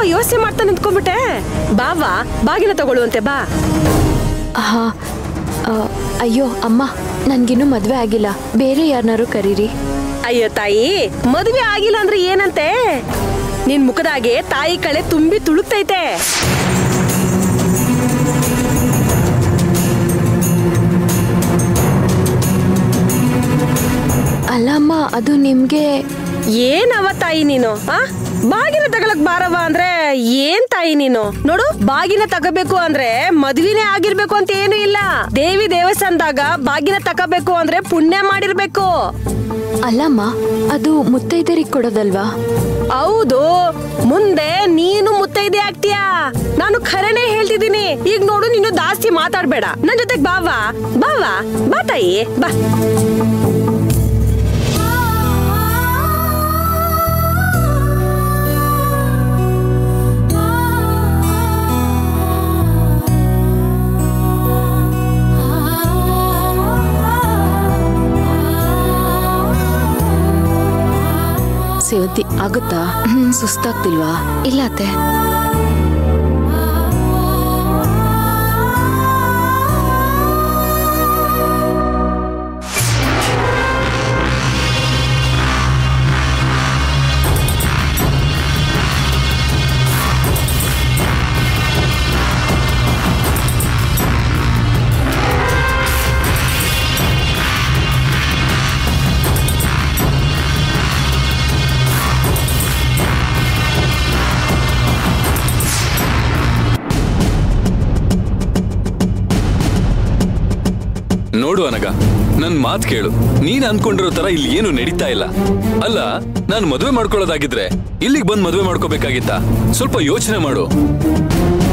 ಯೋಚನೆ ಮಾಡ್ತಾ ನಿಂತ್ಕೊಂಡ್ಬಿಟ್ಟೆ ಬಾವಾ ಬಾಗಿನ ತಗೊಳ್ಳುವಂತೆ ಬಾ ಹಾ ಆ, ಅಯ್ಯೋ ಅಮ್ಮ ನನ್ಗಿನ್ನೂ ಮದ್ವೆ ಆಗಿಲ್ಲ ಬೇರೆ ಯಾರನ್ನಾರು ಕರೀರಿ ಅಯ್ಯೋ ತಾಯಿ ಮದುವೆ ಆಗಿಲ್ಲ ಅಂದ್ರೆ ಏನಂತೆ ನಿನ್ ಮುಖದಾಗೆ ತಾಯಿ ಕಳೆ ತುಂಬಿ ತುಳುಕ್ತೈತೆ ಅಲ್ಲ ಅಮ್ಮ ಅದು ನಿಮ್ಗೆ ಏನವ ತಾಯಿ ನೀನು ಆ ಬಾಗಿನ ತಗೊಳಕ್ ಬಾರವ ಅಂದ್ರೆ ಏನ್ ತಾಯಿ ನೀನು ನೋಡು ಬಾಗಿನ ತಗೋಬೇಕು ಅಂದ್ರೆ ಮದ್ವಿನೇ ಆಗಿರ್ಬೇಕು ಅಂತ ಏನು ಇಲ್ಲ ದೇವಿ ದೇವಸ್ಥಾನದಾಗ ಬಾಗಿನ ತಗೋಬೇಕು ಅಂದ್ರೆ ಪುಣ್ಯ ಮಾಡಿರ್ಬೇಕು ಅಲ್ಲಮ್ಮ ಅದು ಮುತ್ತೈದರಿಗೆ ಕೊಡೋದಲ್ವಾ ಹೌದು ಮುಂದೆ ನೀನು ಮುತ್ತೈದೆ ಆಗ್ತೀಯಾ ನಾನು ಖರೇನೆ ಹೇಳ್ತಿದ್ದೀನಿ ಈಗ ನೋಡು ನೀನು ಜಾಸ್ತಿ ಮಾತಾಡ್ಬೇಡ ನನ್ ಜೊತೆಗ್ ಬಾವಾ ಬಾವಾ ಬಾ ತಾಯಿ ಬಾ ಸೇವಂತಿ ಆಗುತ್ತಾ ಸುಸ್ತಾಗ್ತಿಲ್ವಾ ಇಲ್ಲ ಅತ್ತೆ ನೋಡು ಅನಗ ನನ್ ಮಾತ್ ಕೇಳು ನೀನ್ ಅನ್ಕೊಂಡಿರೋ ತರ ಇಲ್ಲಿ ಏನು ನಡೀತಾ ಇಲ್ಲ ಅಲ್ಲ ನಾನ್ ಮದುವೆ ಮಾಡ್ಕೊಳ್ಳೋದಾಗಿದ್ರೆ ಇಲ್ಲಿಗೆ ಬಂದ್ ಮದುವೆ ಮಾಡ್ಕೋಬೇಕಾಗಿತ್ತ ಸ್ವಲ್ಪ ಯೋಚನೆ ಮಾಡು